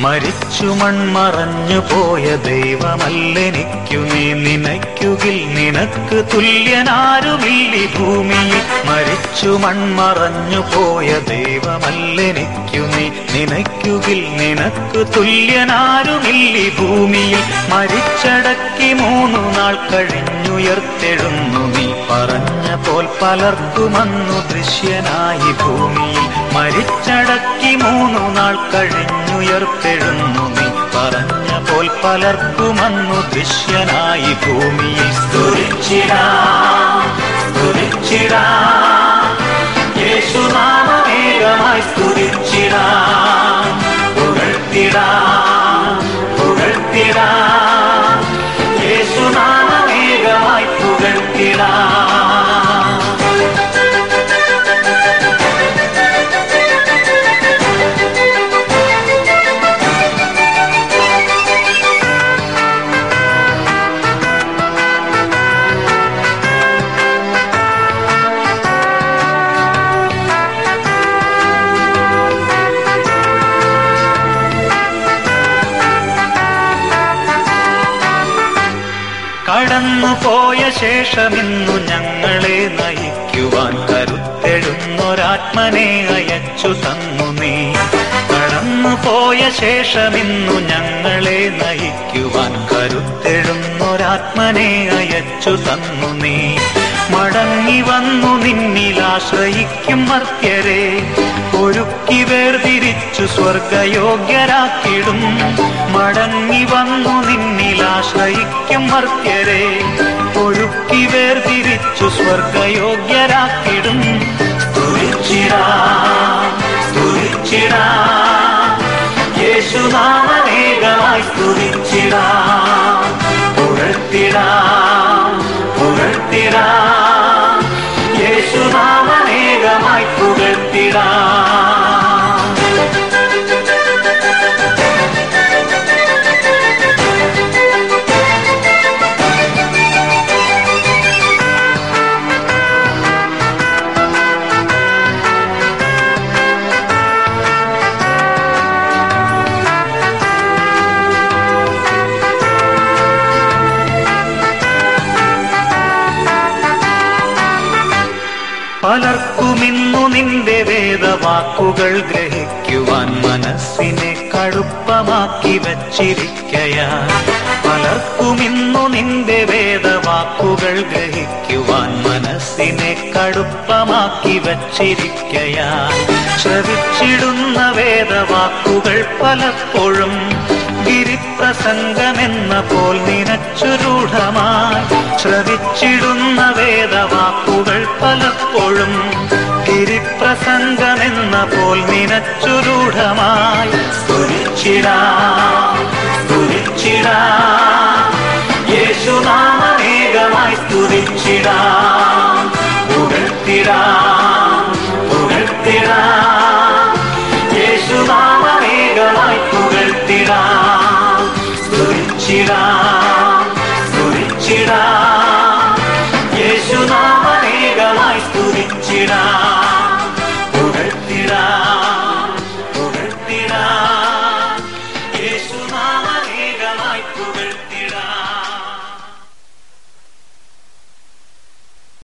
മരിച്ചു മൺമറഞ്ഞു പോയ ദൈവമല്ലെനിക്കു നീ നിനയ്ക്കുകിൽ നിനക്ക് തുല്യനാരുമില്ലി ഭൂമിയിൽ മരിച്ചു മൺമറഞ്ഞു പോയ ദൈവമല്ലെനിക്കു നീ നിനയ്ക്കുകിൽ നിനക്ക് തുല്യനാരുമില്ലി ഭൂമിയിൽ മരിച്ചടക്കി മൂന്നു നാൾ കഴിഞ്ഞുയർത്തെഴുന്നു നീ പറഞ്ഞ പോൽ പലർക്കുമന്നു ദൃശ്യനായി ഭൂമിയിൽ മരിച്ചടക്കി മൂന്നു നാൾ കഴിഞ്ഞുയർത്തെഴുന്നു നീ പറഞ്ഞ പോൽ പലർക്കുമന്നു ദൃശ്യനായി ഭൂമിയിൽ സ്തുതിച്ചിടാ സ്തുതിച്ചിടാ യേശുനാമേകമായി സ്തുതിച്ചിടാ പുകഴ്ത്തിടാ പുകഴ്ത്തിടാ യേശുനാമേകമായി പുകഴ്ത്തിടാ കടന്നുപോയ ശേഷമിന്നു ഞങ്ങളെ നയിക്കുവാൻ കരുത്തെഴുന്നൊരാത്മനെ അയച്ചു തന്നു നീ കടന്നുപോയ ശേഷമിന്നു ഞങ്ങളെ നയിക്കുവാൻ കരുത്തെഴുന്നൊരാത്മനെ അയച്ചു തന്നു നീ മടങ്ങി വന്നു നിന്നിൽ ആശ്രയിക്കും മർത്യരെ ഒരുക്കി വേർതിരിച്ചു സ്വർഗയോഗ്യരാക്കിടും മടങ്ങി വന്നു നിന്നിൽ ആശ്രയിക്കും മർത്യരെ ഒരുക്കി വേർതിരിച്ചു സ്വർഗയോഗ്യരാക്കിടും സ്തുതിച്ചിടാ സ്തുതിച്ചിടാ യേശുനാമനേകമായി സ്തുതിച്ചിടാ പുകഴ്ത്തിടാ പുകഴ്ത്തിടാ യേശുനാമനേകമായി പുകഴ്ത്തിടാ പലർക്കുമിന്നു നിന്റെ വേദവാക്കുകൾ ഗ്രഹിക്കുവാൻ മനസ്സിനെ കടുപ്പമാക്കി വച്ചിരിക്കയാ പലർക്കുമിന്നു നിന്റെ വേദവാക്കുകൾ ഗ്രഹിക്കുവാൻ മനസ്സിനെ കടുപ്പമാക്കി വച്ചിരിക്കയാ ശ്രവിച്ചിടുന്ന വേദവാക്കുകൾ പലപ്പോഴും ഗിരിപ്രസംഗമെന്ന പോൽ നിനച്ചുരൂഢമായി ശ്രവിച്ചിടുന്ന വേദവാക്കുകൾ പലപ്പോഴും ഗിരിപ്രസംഗമെന്ന പോൽ നിനച്ചുരൂഢമായി സ്തുതിച്ചിടാ സ്തുതിച്ചിടാ യേശുനാമേകമായി സ്തുതിച്ചിടാ പുകഴ്ത്തിടാ